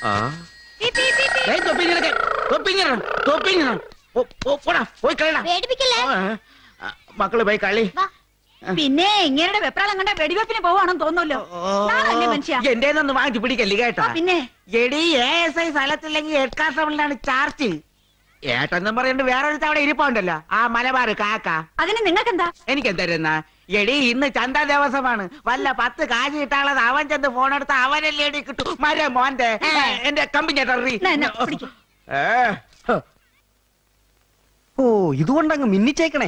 ആ P, P, P, P. ഏയ്, തൊപ്പിങ്ങനെ തൊപ്പിങ്ങനെ തൊപ്പിങ്ങനെ ഓ, ഓ, പോടാ പോയി കളയടാ പേടിപ്പിക്കല്ലേ ആ, ആ, മക്കള് പോയി കളി വാ. പിന്നെ ഇങ്ങനെ വെപ്രാളം കണ്ട വെടിവെപ്പിന് പോവാണെന്ന് തോന്നുമല്ലോ നാളല്ലേ മനുഷ്യ എന്റെ ഒന്ന് വാങ്ങിച്ചു പിടിക്കല്ലേ കേട്ടാ ആ, പിന്നെ എടി എ എസ് ഐ സ്ഥലത്തില്ലെങ്കിൽ ഹെഡ് കോൺസ്റ്റബിളിനാണ് ചാർജ് ഏട്ടെന്നും പറഞ്ഞിട്ട് വേറൊരു തവണ ഇരിപ്പുണ്ടല്ലോ ആ മലബാർ കാക്ക അതിന് നിങ്ങൾക്കെന്താ എനിക്ക് എന്തരുന്ന എടി ഇന്ന് ചന്ത ദിവസമാണ് വല്ല പത്ത് കാശ് കിട്ടാനുള്ളത് അവൻ ചെന്ന് ഫോൺ എടുത്ത് അവനല്ലേ എടി കിട്ടു മര മോന്റെ ആ. എന്റെ കമ്പി ചേട്ടറി എന്നാ, എന്നാ, പിടിക്ക്. ഓ ഇതുകൊണ്ടങ്ങ് മിന്നിച്ചേക്കണേ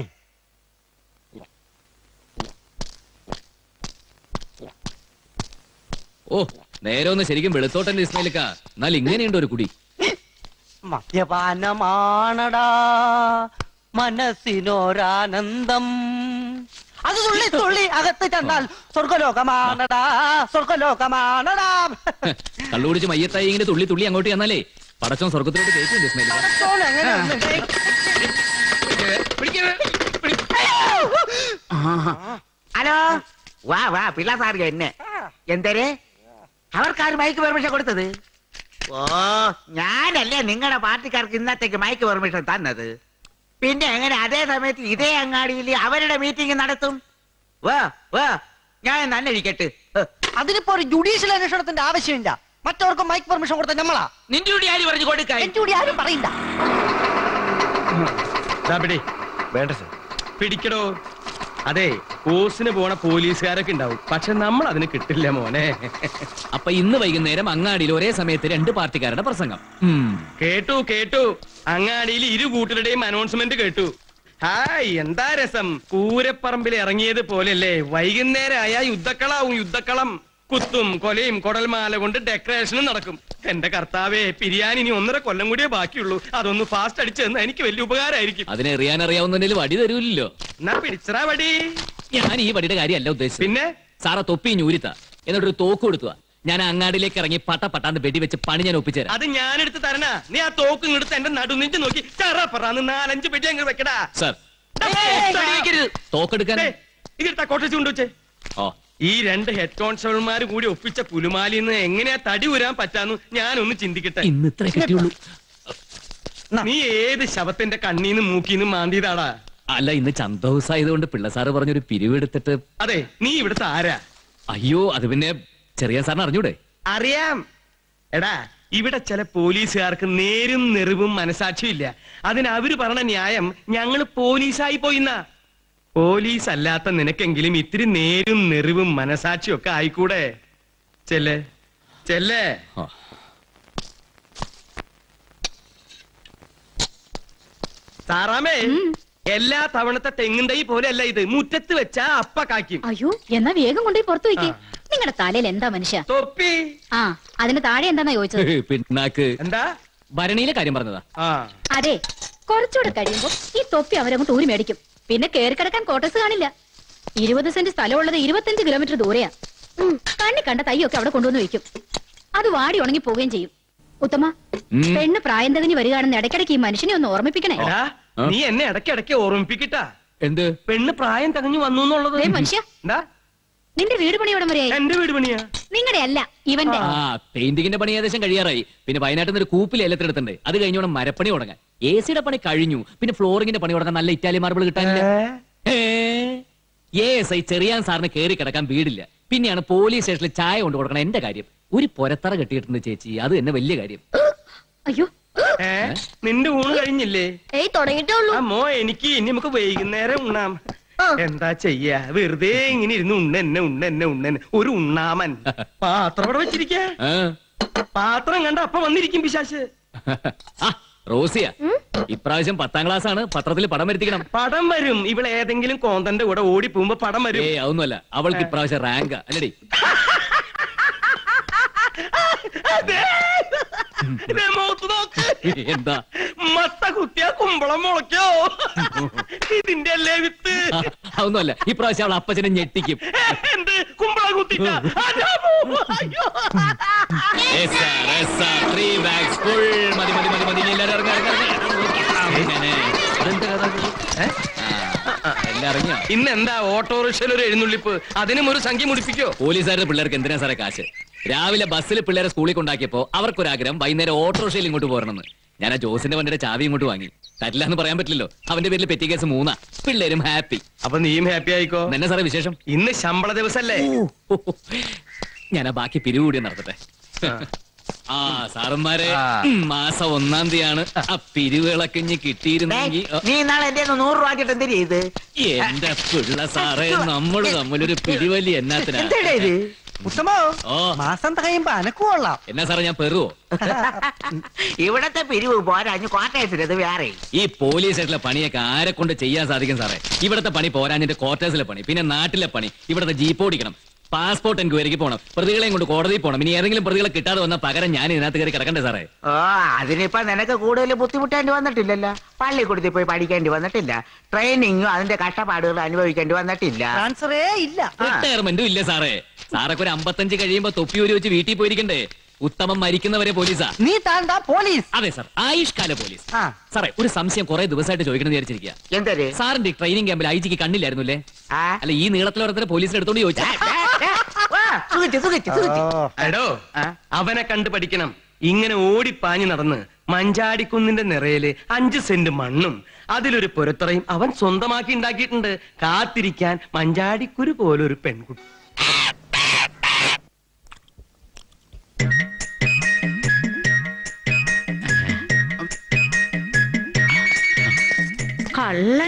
ഓ നേരെ ഒന്ന് ശരിക്കും വെളുത്തോട്ടന്റെ ഇസ്മയിലക്ക എന്നാൽ ഇങ്ങനെയുണ്ട് ഒരു കുടി മദ്യപാനമാണടാ മനസ്സിനൊരാനന്ദം അത് തുള്ളി തുള്ളി അകത്ത് ചെന്നാൽ സ്വർഗലോകമാണടാ സ്വർഗലോകമാണടാ കള്ളു കുടിച്ച് മയ്യത്തായി ഇങ്ങനെ തുള്ളി തുള്ളി അങ്ങോട്ട് ചെന്നാലേ പടച്ചോൻ സ്വർഗത്തിലോട്ട് കയറ്റിണ്ട് ഇസ്മയിലക്ക പടച്ചോൻ എങ്ങനെ ഒന്ന് ഹലോ വാ വാ പിള്ള സാർ എന്നെ എന്തര് അവർക്കാര് മൈക്ക് പെർമിഷൻ കൊടുത്തത് ഓ ഞാനല്ലേ നിങ്ങളുടെ പാർട്ടിക്കാർക്ക് ഇന്നത്തേക്ക് മൈക്ക് പെർമിഷൻ തന്നത് പിന്നെ എങ്ങനെ അതേ സമയത്ത് ഇതേ അങ്ങാടിയിൽ അവരുടെ മീറ്റിംഗ് നടത്തും വാ വാ ഞാൻ തന്നെ ഇരിക്കട്ടെ ഹ്. അതിനിപ്പോ ഒരു ജുഡീഷ്യൽ അന്വേഷണത്തിന്റെ ആവശ്യമില്ല മറ്റവർക്ക് മൈക്ക് പെർമിഷൻ കൊടുത്ത നമ്മളാ നിന്റെ കൂടി ആര് പറഞ്ഞു കൊടുക്കാൻ എന്റെ കൂടി ആരും പറയില്ല ദാ പിടി വേണ്ട സർ പിടിക്കടോ അതെ കോഴ്സിന് പോണ പോലീസുകാരൊക്കെ ഉണ്ടാവും പക്ഷെ നമ്മൾ അതിന് കിട്ടില്ല മോനെ അപ്പൊ ഇന്ന് വൈകുന്നേരം അങ്ങാടിയിൽ ഒരേ സമയത്ത് രണ്ട് പാർട്ടിക്കാരുടെ പ്രസംഗം ഉം. കേട്ടു കേട്ടു അങ്ങാടിയിൽ ഇരു കൂട്ടരുടെയും അനൗൺസ്മെന്റ് കേട്ടു ഹായ് എന്താ രസം പൂരപ്പറമ്പിൽ ഇറങ്ങിയത് പോലെയല്ലേ വൈകുന്നേരം ആയ യുദ്ധക്കളാവും യുദ്ധക്കളം കുത്തും കൊലയും കൊടൽമാല കൊണ്ട് ഡെക്കറേഷനും നടക്കും എന്റെ കർത്താവേ പിരിയാൻ ഇനി ഒന്നര കൊല്ലം കൂടിയേ ബാക്കിയുള്ളൂ അതൊന്ന് ഫാസ്റ്റ് അടിച്ചു തന്നാ എനിക്ക് വലിയ ഉപകാരമായിരിക്കും അതിനെ എറിയാൻ അറിയാവുന്നതിൽ വടി തരൂല്ലോ എന്നാ പിടിച്ചറാ വടി ഞാൻ ഈ വടിയുടെ കാര്യമല്ല ഉദ്ദേശിച്ചത് പിന്നെ സാറ തൊപ്പി ഞൂരിത്ത എന്നിട്ടൊരു തോക്ക് കൊടുത്തുക ഞാൻ അങ്ങാടിയിലേക്ക് ഇറങ്ങി പട്ട പട്ടാന്ന് വെടിവെച്ച് പണി ഞാൻ ഒപ്പിച്ചുതരാം അത് ഞാനെടുത്ത് തരണ നീ ആ തോക്ക് ഇങ്ങോട്ട് എന്റെ നടുന്നിട്ട് നോക്കി ചറ പറന്ന് നാലഞ്ച് പെട്ടി അങ്ങ് വെക്കടാ സാർ തടി വെക്കരുത്. തോക്കെടുക്കാൻ ഇതിട്ടാ കോട്ടേജ് കൊണ്ടുവച്ചേ ഓ ഈ രണ്ട് ഹെഡ് കോൺസ്റ്റബിൾമാർ കൂടി ഒപ്പിച്ച പുലുമാലിന്ന് എങ്ങനെയാ തടി ഉരാൻ പറ്റാന്ന് ഞാനൊന്ന് ചിന്തിക്കട്ടെ ഇന്ന് ഇത്രേ കിട്ടിയുള്ളൂ നീ ഏത് ശവത്തിന്റെ കണ്ണീന്ന് മൂക്കീന്ന് മാന്തിയതാടാ അല്ല ഇന്ന് ചന്ത ഹൗസ് ആയതുകൊണ്ട് പിള്ള സാറ് പറഞ്ഞൊരു പിരിവെടുത്തിട്ട് അതെ നീ ഇവിടുത്തെ ആരാ അയ്യോ അത് പിന്നെ ചെറിയ സാറിന് അറിഞ്ഞൂടെ അറിയാം എടാ ഇവിടെ ചില പോലീസുകാർക്ക് നേരും നെറിവും മനസാക്ഷിയും ഇല്ല അതിന് അവര് പറഞ്ഞ ന്യായം ഞങ്ങള് പോലീസായി പോയിന്നാ പോലീസ് അല്ലാത്ത നിനക്കെങ്കിലും ഇത്തിരി നേരും നെറിവും മനസാക്ഷിയും ഒക്കെ ആയിക്കൂടെ ചെല്ലേ ചെല്ലേ ആ. സാറാമേ എല്ലാ തവണത്തെ തെങ്ങും തൈ പോലെയല്ല ഇത് മുറ്റത്ത് വെച്ചാ അപ്പ കായ്ക്കും അയ്യോ എന്നാ വേഗം കൊണ്ടുപോയി പുറത്തു വെക്കേ നിങ്ങളുടെ തലയിൽ എന്താ മനുഷ്യ തൊപ്പി ആ അതിന് താഴെ എന്താന്നാ ചോദിച്ചത് പിന്നാക്ക് എന്താ ഭരണിയിലെ കാര്യം പറഞ്ഞതാ ആ അതെ കുറച്ചുകൂടെ കഴിയുമ്പോ ഈ തൊപ്പി അവരങ്ങോട്ട് ഊരി മേടിക്കും പിന്നെ കേറി കിടക്കാൻ കോട്ടസ് കാണില്ല ഇരുപത് സെന്റ് സ്ഥലമുള്ളത് ഇരുപത്തഞ്ച് കിലോമീറ്റർ ദൂരെയാ ഉം, കണ്ണി കണ്ട തൈയൊക്കെ അവിടെ കൊണ്ടുവന്ന് വെക്കും അത് വാടി ഉണങ്ങി പോവുകയും ചെയ്യും ഉത്തമ ഉം. പെണ്ണ് പ്രായം തികഞ്ഞ് വരികയാണെന്ന് ഇടയ്ക്കിടയ്ക്ക് ഈ മനുഷ്യനെ ഒന്ന് ഓർമ്മിപ്പിക്കണേ എടാ ആ? നീ എന്നെ ഇടയ്ക്കിടയ്ക്ക് ഓർമ്മിപ്പിക്കട്ടാ എന്ത് പെണ്ണ് പ്രായം തകഞ്ഞു വന്നു എന്നുള്ളത് ദേ മനുഷ്യ എന്താ നിന്റെ വീട് പണിയോടം വരെയായി എന്റെ വീട് പണിയാ നിങ്ങളുടെ അല്ല ഇവന്റെ ആ പെയിന്റിങ്ങിന്റെ പണി ഏകദേശം കഴിയാറായി പിന്നെ വയനാട്ടിൽ നിന്ന് ഒരു കൂപ്പിൽ ഏലത്തിനെടുത്തുണ്ട് അത് കഴിഞ്ഞോണം മരപ്പണി തുടങ്ങാൻ എ സിയുടെ പണി കഴിഞ്ഞു പിന്നെ ഫ്ലോറിങ്ങിന്റെ പണി തുടങ്ങാൻ നല്ല ഇറ്റാലിയൻ മാർബിൾ കിട്ടാനില്ല എ എസ് ഐ ചെറിയാൻ സാറിന് കയറി കിടക്കാൻ വീടില്ല പിന്നെയാണ് പോലീസ് സ്റ്റേഷനിൽ ചായ കൊണ്ട് കൊടുക്കണം എന്റെ കാര്യം ഒരു പൊരത്തറ കെട്ടിയിട്ടുണ്ട് ചേച്ചി അത് തന്നെ വലിയ കാര്യം അയ്യോ ഏ നിന്റെ ഊണ് കഴിഞ്ഞില്ലേ ഏയ് തുടങ്ങിയിട്ടേ ഉള്ളൂ ആ മോ എനിക്ക് ഇനി നമുക്ക് വൈകുന്നേരം ഉണ്ണാം എന്താ ചെയ്യാ വെറുതെ ഇങ്ങനെ ഇരുന്ന് ഉണ്ണ എന്നെ ഉണ്ണ എന്നെ ഉണ്ണ എന്നെ. ഒരു ഉണ്ണാമൻ പാത്രം അവിടെ വെച്ചിരിക്ക ആ. പാത്രം കണ്ട അപ്പൊ വന്നിരിക്കും പിശാശ് ആ, റോസിയ ഇപ്രാവശ്യം പത്താം ക്ലാസ് ആണ് പത്രത്തിൽ പടം വരുത്തിക്കണം പടം വരും ഇവിടെ ഏതെങ്കിലും കോന്തന്റെ കൂടെ ഓടി പോകുമ്പോ പടം വരും ഏ അതൊന്നുമല്ല അവൾക്ക് ഇപ്രാവശ്യം റാങ്ക് അല്ലടി അതെ. ദേ മുഖത്ത് നോക്ക് എന്താ മത്ത കുത്തിയാ കുമ്പളം മുളയ്ക്കോ ഇതിന്റെ അല്ലേ വിത്ത് ആ, അതൊന്നുമല്ല ഇപ്രാവശ്യം അവൾ അപ്പച്ചനെ ഞെട്ടിക്കും എന്ത് കുമ്പളം കുത്തിട്ട അയ്യോ Yes, sir, yes, sir. Three bags full. മതി മതി മതി മതി ഇനി എല്ലാവരും ഇറങ്ങ്, ഇറങ്ങ്, ഇറങ്ങ്. അങ്ങനെ. അതെന്താ കഥ? ഏ? ആ, എല്ലാം ഇറങ്ങിയോ ഇന്ന് എന്താ ഓട്ടോറിക്ഷയിൽ ഒരു എഴുന്നള്ളിപ്പ് അതിനും ഒരു സംഖ്യ മുടിപ്പിക്കോ പോലീസുകാരുടെ പിള്ളേർക്ക് എന്തിനാ സാറേ കാശ് രാവിലെ ബസ്സിൽ പിള്ളേരെ സ്കൂളിൽ കൊണ്ടാക്കിയപ്പോ അവർക്കൊരാഗ്രഹം വൈകുന്നേരം ഓട്ടോറിക്ഷയിൽ ഇങ്ങോട്ട് പോരണമെന്ന് ഞാൻ ആ ജോസിന്റെ വണ്ടിയുടെ ചാവി ഇങ്ങോട്ട് വാങ്ങി തരില്ല എന്ന് പറയാൻ പറ്റില്ലല്ലോ അവന്റെ പേരിൽ പെറ്റി കേസ് മൂന്നാ പിള്ളേരും ഹാപ്പി അപ്പൊ നീയും ഹാപ്പി ആയിക്കോ എന്നെ സാറേ വിശേഷം ഇന്ന് ശമ്പള ദിവസല്ലേ ഞാൻ ആ ബാക്കി പിരികൂടി നടത്തട്ടെ ആ സാറന്മാരെ ആ. ഉം, മാസം ഒന്നാം തീയതിയാണ് ആ പിരിവുകളൊക്കെ ഇനി കിട്ടിയിരുന്നെങ്കിൽ ആ, നീ നാളെ എന്റെ നൂറ് രൂപ ആക്കിട്ട് എന്തിനാ ഇത് എന്റെ പിള്ള സാറേ നമ്മള് തമ്മിലൊരു പിടിവലി എന്നാത്തിനാ എന്താ ഇത് ഉത്തമോ ഓ മാസം തികയുമ്പോ അനക്കുകൊള്ളാം എന്നാ സാറേ ഞാൻ പെറുവോ ഇവിടത്തെ പിരിവ് പോരാഞ്ഞു ക്വാർട്ടേഴ്സിൽ വേറെ ഈ പോലീസ് ആയിട്ടുള്ള പണിയൊക്കെ ആരെ കൊണ്ട് ചെയ്യാൻ സാധിക്കും സാറേ ഇവിടത്തെ പണി പോരാഞ്ഞിന്റെ ക്വാർട്ടേഴ്സിലെ പണി പിന്നെ നാട്ടിലെ പണി ഇവിടത്തെ ജീപ്പ് ഓടിക്കണം പാസ്പോർട്ട് എൻക്വയറിക്ക് പോകണം പ്രതികളെയും കൊണ്ട് കോടതിയിൽ പോകണം ഇനി ഏതെങ്കിലും പ്രതികളെ കിട്ടാതെ വന്നാൽ പകരം ഞാൻ ഇതിനകത്ത് കയറി കിടക്കണ്ടേ സാറേ ഓ അതിനിപ്പോ നിനക്ക് കൂടുതൽ ബുദ്ധിമുട്ടേണ്ടി വന്നിട്ടില്ലല്ലോ പള്ളിക്കൂടത്തിൽ പോയി പഠിക്കേണ്ടി വന്നിട്ടില്ല ട്രെയിനിങ്ങും അതിന്റെ കഷ്ടപ്പാടുകൾ അനുഭവിക്കേണ്ടി വന്നിട്ടില്ല ട്രാൻസ്ഫറേ ഇല്ല ആ. റിട്ടയർമെന്റും ഇല്ല സാറേ സാറൊക്കെ ഒരു അമ്പത്തഞ്ച് കഴിയുമ്പോ തൊപ്പി ഊരി വെച്ച് വീട്ടിൽ പോയിരിക്കണ്ടേ ഉത്തമം മരിക്കുന്നവരെ പോലീസാ നീ താണ്ടാ പോലീസ് അതെ സാർ ആയുഷ്കാല പോലീസ് ആ സാറേ ഒരു സംശയം കുറെ ദിവസമായിട്ട് ചോദിക്കണം എന്ന് വിചാരിച്ചിരിക്കുക എന്തൊരു സാറിന്റെ ട്രെയിനിങ് ക്യാമ്പിൽ ഐ ജിക്ക് കണ്ണില്ലായിരുന്നു അല്ലേ ആ? അല്ല ഈ നീളത്തിലോരത്തിന് പോലീസിനെ എടുത്തോണ്ട് ചോദിച്ചാ ദാ, ദാ, ദാ. വാ, സുഖിച്ച്, സുഖിച്ച്, സുഖിച്ച്. എടോ ആ? അവനെ കണ്ടു പഠിക്കണം ഇങ്ങനെ ഓടിപ്പാഞ്ഞു നടന്ന് മഞ്ചാടിക്കുന്നിന്റെ നിറയില് അഞ്ച് സെന്റ് മണ്ണും അതിലൊരു പുരത്തറയും അവൻ സ്വന്തമാക്കി ഉണ്ടാക്കിയിട്ടുണ്ട് കാത്തിരിക്കാൻ മഞ്ചാടിക്കുരു പോലൊരു പെൺകുട്ടി കള്ളൻ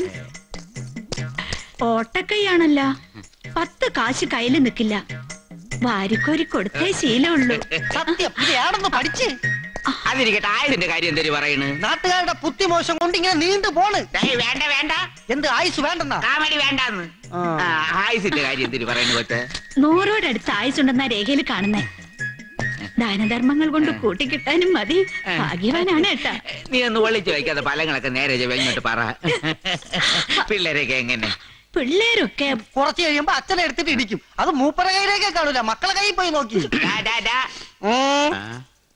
ഓട്ടക്കൈയാണല്ല പത്ത് കാശ് കയ്യില് നിക്കില്ല വാരിക്കോരി കൊടുത്തേ ശീലമുള്ളൂ സത്യം ഇത് ഏടന്ന് പഠിച്ച് അതിരിക്കട്ടെ ആയുസിന്റെ കാര്യം എന്തൊരു പറയണ് നാട്ടുകാരുടെ പുത്തിമോശം കൊണ്ട് ഇങ്ങനെ നീണ്ടു പോണ് ഡേയ്, വേണ്ട വേണ്ട എന്ത് ആയുസ് വേണ്ടെന്നാ കാമഡി വേണ്ടാന്ന് ആ. ആ, ആയുസിന്റെ കാര്യം എന്തൊരു പറയുന്നു കൊച്ചേ നൂറോടടുത്ത് ആയുസുണ്ടെന്ന രേഖയിൽ കാണുന്നേ ദാനധർമ്മങ്ങൾ കൊണ്ട് കൂട്ടിക്കിട്ടാനും മതി ഭാഗ്യവാനാണ് ഏട്ടാ നീ ഒന്ന് ഒളിച്ചു വയ്ക്കാതെ ഫലങ്ങളൊക്കെ നേരെ ചൊവ്വേ ഇങ്ങോട്ട് പറ പിള്ളേരൊക്കെ എങ്ങനെ പിള്ളേരൊക്കെ കുറച്ച് കഴിയുമ്പോ അച്ഛനെ എടുത്തിട്ട് ഇടിക്കും അത് മൂപ്പര കയ്യിലേക്കേ കാണൂല മക്കളെ കയ്യിൽ പോയി നോക്കി ഡാ, ഡാ, ഡാ. ഉം. ആ.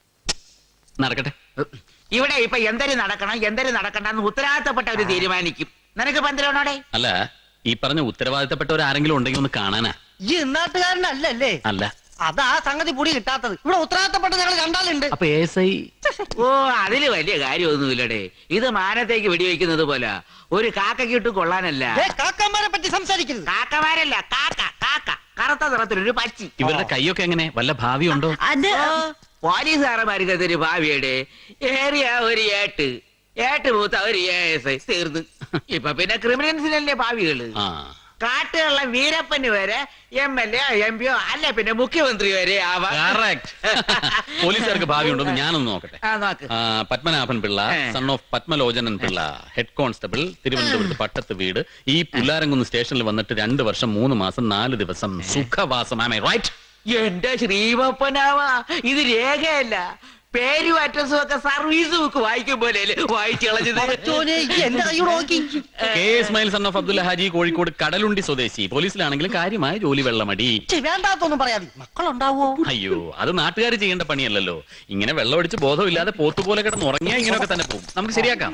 നടക്കട്ടെ ഇവിടെ ഇപ്പൊ എന്തൊരു നടക്കണം എന്തൊരു നടക്കണ്ടെന്ന് ഉത്തരവാദിത്തപ്പെട്ടവര് തീരുമാനിക്കും നിനക്ക് പന്തിരണോടെ അല്ല ഈ പറഞ്ഞ ഉത്തരവാദിത്തപ്പെട്ടവർ ആരെങ്കിലും ഉണ്ടെങ്കിൽ ഒന്ന് കാണാനാ ഈ നാട്ടുകാരനല്ലേ അല്ല അതാ സംഗതി പൊടി കിട്ടാത്തത് ഇവിടെ ഉത്തരവാദിത്തപ്പെട്ട ഞങ്ങൾ കണ്ടാലുണ്ട് അപ്പൊ എസ് ഐ ഓ അതില് വലിയ കാര്യമൊന്നുമില്ലടേ ഇത് മാനത്തേക്ക് വെടിവെക്കുന്നത് പോലെ ഒരു കാക്കയ്ക്ക് ഇട്ട് കൊള്ളാനല്ല ഏ, കാക്കന്മാരെ പറ്റി സംസാരിക്കരുത് കാക്കമാരല്ല കാക്ക കാക്ക കറുത്ത നിറത്തിലൊരു പച്ചി ഇവരുടെ കൈയൊക്കെ എങ്ങനെ വല്ല ഭാവി ഉണ്ടോ അത് ഓ, പോലീസുകാരന്മാർക്ക് അതൊരു ഭാവിയുടെ ഏറിയ ഒരു ഏട്ട് ഏട്ട് മൂത്ത ഒരു ഏസ് തീർന്നു ഇപ്പൊ പിന്നെ ക്രിമിനൽസിനല്ലേ ഭാവികള് ആ കാട്ടുള്ള വീരപ്പന് വരെ എം എൽ എ എം പിയോ അല്ല പിന്നെ മുഖ്യമന്ത്രി വരെ ആവാം പോലീസുകാർക്ക് ഭാവി ഉണ്ടോ ഞാനൊന്ന് നോക്കട്ടെ ആ, നോക്ക് ആ, Padmanabhan Pillai A. Son of Padmalochanan Pillai head constable തിരുവനന്തപുരത്ത് പട്ടത്ത് വീട് ഈ പുല്ലാരംകുന്ന് സ്റ്റേഷനിൽ വന്നിട്ട് രണ്ട് വർഷം മൂന്ന് മാസം നാല് ദിവസം സുഖവാസം ആമേ റൈറ്റ് എന്റെ ശ്രീമപ്പനാവാ ഇത് രേഖയല്ല പേരും അഡ്രസ്സും ഒക്കെ സർവീസ് ബുക്ക് വായിക്കും പോലെ വായിച്ചു കളഞ്ഞത് ചോനെ എന്റെ കൈയോട് നോക്കി K Ismail son of Abdul Haji Kozhikode Kadalundi സ്വദേശി പോലീസിലാണെങ്കിലും കാര്യമായ ജോലി വെള്ളമടി ഛെ, വേണ്ടാത്തൊന്നും പറയാതെ മക്കളുണ്ടാവോ അയ്യോ അത് നാട്ടുകാർ ചെയ്യേണ്ട പണിയല്ലല്ലോ ഇങ്ങനെ വെള്ളമടിച്ച് ബോധമില്ലാതെ പോത്തുപോലെ കിടന്ന് ഉറങ്ങിയാ ഇങ്ങനെയൊക്കെ തന്നെ പോകും നമുക്ക് ശരിയാക്കാം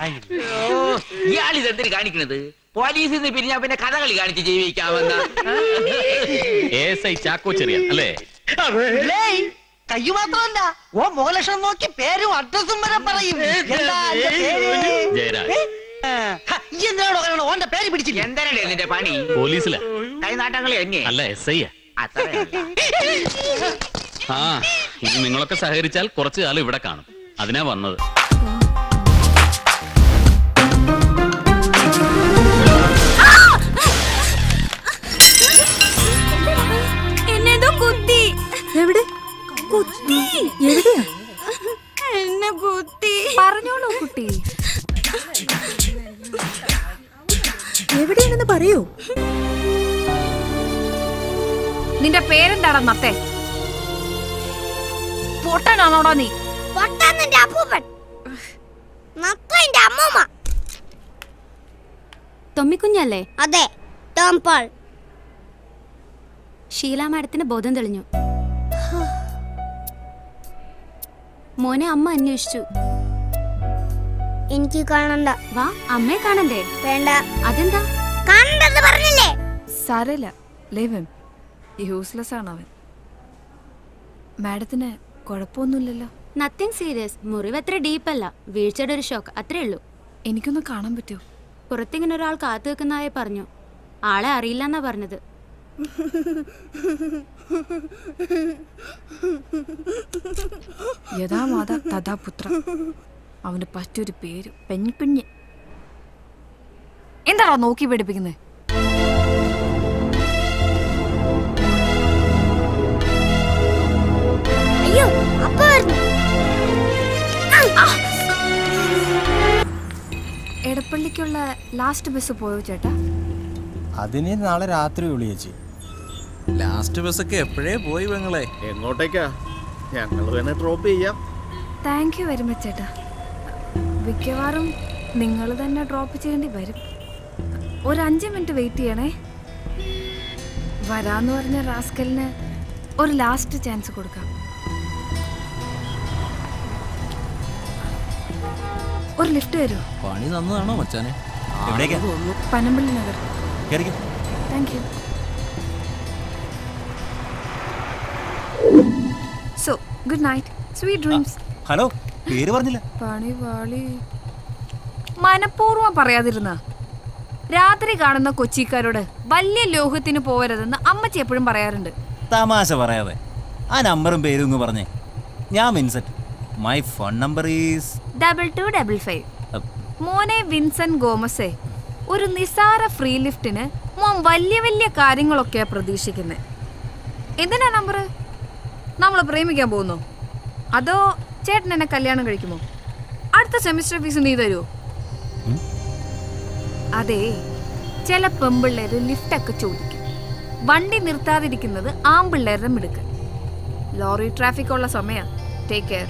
ഇയാൾ ഇതെന്തിന് കാണിക്കണത് പോലീസിൽ നിന്ന് പിരിഞ്ഞാ പിന്നെ കഥകളി കാണിച്ച് ജീവിക്കാമെന്ന എസ് ഐ ചാക്കോ ചെറിയ അല്ലേ ഏയ്, കയ്യു മാത്രമല്ല ഓ മുഖലക്ഷണം നോക്കി പേരും അഡ്രസ്സും വരെ പറയും എന്താ അന്റെ പേര്? ജയരാജ് ആ, ഹ, ഈ എന്തിനാണോ പറയണത്? ഓന്റെ പേര് പിടിച്ചില്ല എന്തരല്ലേ നിന്റെ പണി പോലീസിലാ കൈനാട്ടങ്ങളെ എന്നെ അല്ല എസ് ഐ അത്രയല്ല ആ ഇനി നിങ്ങളൊക്കെ സഹകരിച്ചാൽ കുറച്ചു കാലം ഇവിടെ കാണും അതിനാ വന്നത് എന്നെന്തോ കുത്തി എവിടെ കുത്തി എവിടെയാ എന്നെ കുത്തി പറഞ്ഞോളൂ കുട്ടി എവിടെയാണെന്ന് പറയൂ നിന്റെ പേരെന്താടാ നത്തെ പൊട്ടനാണോടാ നീ പൊട്ടാന്നിന്റെ അപ്പൂപ്പൻ നത്തന്റെ അമ്മൂമ്മ തൊമ്മിക്കുഞ്ഞല്ലേ അതെ ടോം പോൾ ഷീല മാഡത്തിന് ബോധം തെളിഞ്ഞു മോനെ അമ്മ അന്വേഷിച്ചു എനിക്ക് കാണണ്ട വാ അമ്മയെ കാണണ്ടേ വേണ്ട അതെന്താ കാണണ്ടെന്ന് പറഞ്ഞില്ലേ സാരല്ല ലേവൻ യൂസ്ലെസ് ആണ് അവൻ മാഡത്തിന് കുഴപ്പമൊന്നുമില്ലല്ലോ നത്തിങ് സീരിയസ് മുറിവ് അത്ര ഡീപ്പല്ല വീഴ്ചയുടെ ഒരു ഷോക്ക് അത്രേ ഉള്ളൂ എനിക്കൊന്ന് കാണാൻ പറ്റുമോ പുറത്തിങ്ങനെ ഒരാൾ കാത്തു വെക്കുന്നതായി പറഞ്ഞു ആളെ അറിയില്ല എന്നാ പറഞ്ഞത് യഥാ മാത തഥാ പുത്ര അവന് പറ്റൊരു പേര് പെൺകുഞ്ഞ് എന്താണോ നോക്കി പഠിപ്പിക്കുന്നത് അയ്യോ അപ്പ വരുന്നു എടപ്പള്ളിക്കുള്ള ലാസ്റ്റ് ബസ് പോയോ ചേട്ടാ അതിന് നാളെ രാത്രി വിളിയേച്ചി ലാസ്റ്റ് ബസ്സൊക്കെ എപ്പോഴേ പോയി പെങ്ങളെ എങ്ങോട്ടേക്കാ ഞങ്ങൾ വേണേ ഡ്രോപ്പ് ചെയ്യാം താങ്ക് യു വെരി മച്ച് ചേട്ടാ മിക്കവാറും നിങ്ങൾ തന്നെ ഡ്രോപ്പ് ചെയ്യേണ്ടി വരും ഒരു അഞ്ച് മിനിറ്റ് വെയിറ്റ് ചെയ്യണേ വരാന്ന് പറഞ്ഞ റാസ്കലിന് ഒരു ലാസ്റ്റ് ചാൻസ് കൊടുക്കാം ഒരു ലിഫ്റ്റ് തരുമോ പണി തന്നതാണോ മച്ചാനെ എവിടേക്കാ പനമ്പള്ളി നഗർ കേറിക്കോ thank you so good night sweet dreams hello പേര് പറഞ്ഞില്ല പണി വാളി മനഃപൂർവ്വം പറയാതിരുന്ന രാത്രി കാണുന്ന കൊച്ചിക്കാരോട് വലിയ ലോഹത്തിന് പോകരുതെന്ന് അമ്മച്ചി എപ്പോഴും പറയാറുണ്ട് തമാശ പറയാതെ ആ നമ്പറും പേരും ഇങ്ങ് പറഞ്ഞേ ഞാൻ Vincent my phone number is double two double five മോനെ വിൻസെന്റ് ഗോമസേ ഒരു നിസാര ഫ്രീ ലിഫ്റ്റിന് മോൻ വലിയ വലിയ കാര്യങ്ങളൊക്കെയാ പ്രതീക്ഷിക്കുന്നത് എന്തിനാ നമ്പർ നമ്മൾ പ്രേമിക്കാൻ പോകുന്നു അതോ ചേട്ടൻ എന്നെ കല്യാണം കഴിക്കുമോ അടുത്ത സെമിസ്റ്റർ ഫീസ് നീ തരുമോ അതെ ചില പെമ്പിള്ളേര് ലിഫ്റ്റൊക്കെ ചോദിക്കും വണ്ടി നിർത്താതിരിക്കുന്നത് ആമ്പിള്ളേരുടെ മിടുക്ക് ലോറി ട്രാഫിക് ഉള്ള സമയം ടേക്ക് കെയർ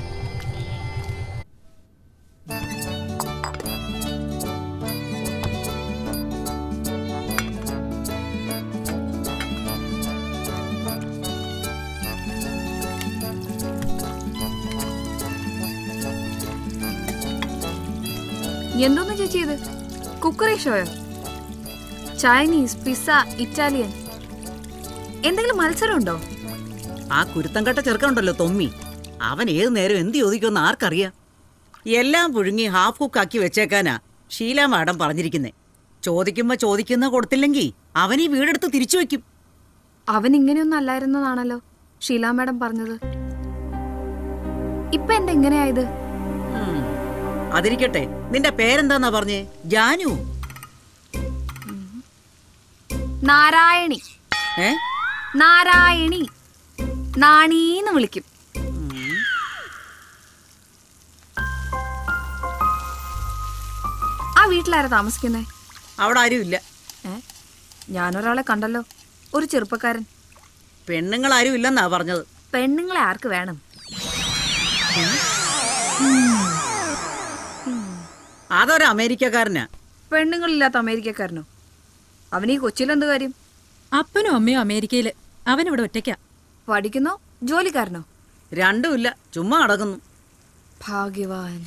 എന്തോന്ന് ചേച്ചി ഇത് കുക്കറി ഷോയോ ചൈനീസ് പിസ്സ ഇറ്റാലിയൻ എന്തെങ്കിലും മത്സരമുണ്ടോ ആ കുരുത്തം കെട്ട ചെറുക്കനുണ്ടല്ലോ തൊമ്മി അവൻ ഏത് നേരം എന്ത് ചോദിക്കുമെന്ന് ആർക്കറിയാം എല്ലാം പുഴുങ്ങി ഹാഫ് കുക്കാക്കി വെച്ചേക്കാനാ ഷീല മാഡം പറഞ്ഞിരിക്കുന്നേ ചോദിക്കുമ്പോ ചോദിക്കുന്ന കൊടുത്തില്ലെങ്കിൽ അവൻ ഈ വീടെടുത്ത് തിരിച്ചു വെക്കും അവൻ ഇങ്ങനെയൊന്നും അല്ലായിരുന്നതാണല്ലോ ഷീല മാഡം പറഞ്ഞത് ഇപ്പൊ എന്താ ഇങ്ങനെയായത് ഉം. അതിരിക്കട്ടെ നിന്റെ പേരെന്താന്നാ പറഞ്ഞേ ജാനു നാരായണി ഏ നാരായണി നാണീന്ന് വിളിക്കും ആ വീട്ടിലാരാ താമസിക്കുന്നേ അവിടെ ആരും ഇല്ല ഏ ഞാനൊരാളെ കണ്ടല്ലോ ഒരു ചെറുപ്പക്കാരൻ പെണ്ണുങ്ങൾ ആരും ഇല്ലെന്നാ പറഞ്ഞത് പെണ്ണുങ്ങളെ ആർക്ക് വേണം അതൊരു അമേരിക്കക്കാരനാ പെണ്ണുങ്ങളില്ലാത്ത അമേരിക്കക്കാരനോ അവന് ഈ കൊച്ചിയിലെന്ത് കാര്യം അപ്പനും അമ്മയും അമേരിക്കയില് അവനിവിടെ ഒറ്റയ്ക്കാ പഠിക്കുന്നോ ജോലിക്കാരനോ രണ്ടുമില്ല ചുമ്മാ നടക്കുന്നു ഭാഗ്യവാൻ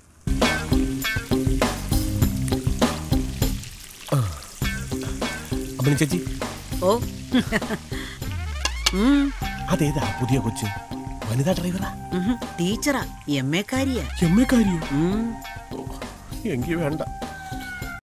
അമ്മണി ചേച്ചി ഓ ഉം, അതേതാ പുതിയ കൊച്ചു വനിതാ ഡ്രൈവറാ ഉഹും, ടീച്ചറാ എം എ കാരിയാ എമ്മക്കാരിയോ ഉം. എങ്കി വേണ്ട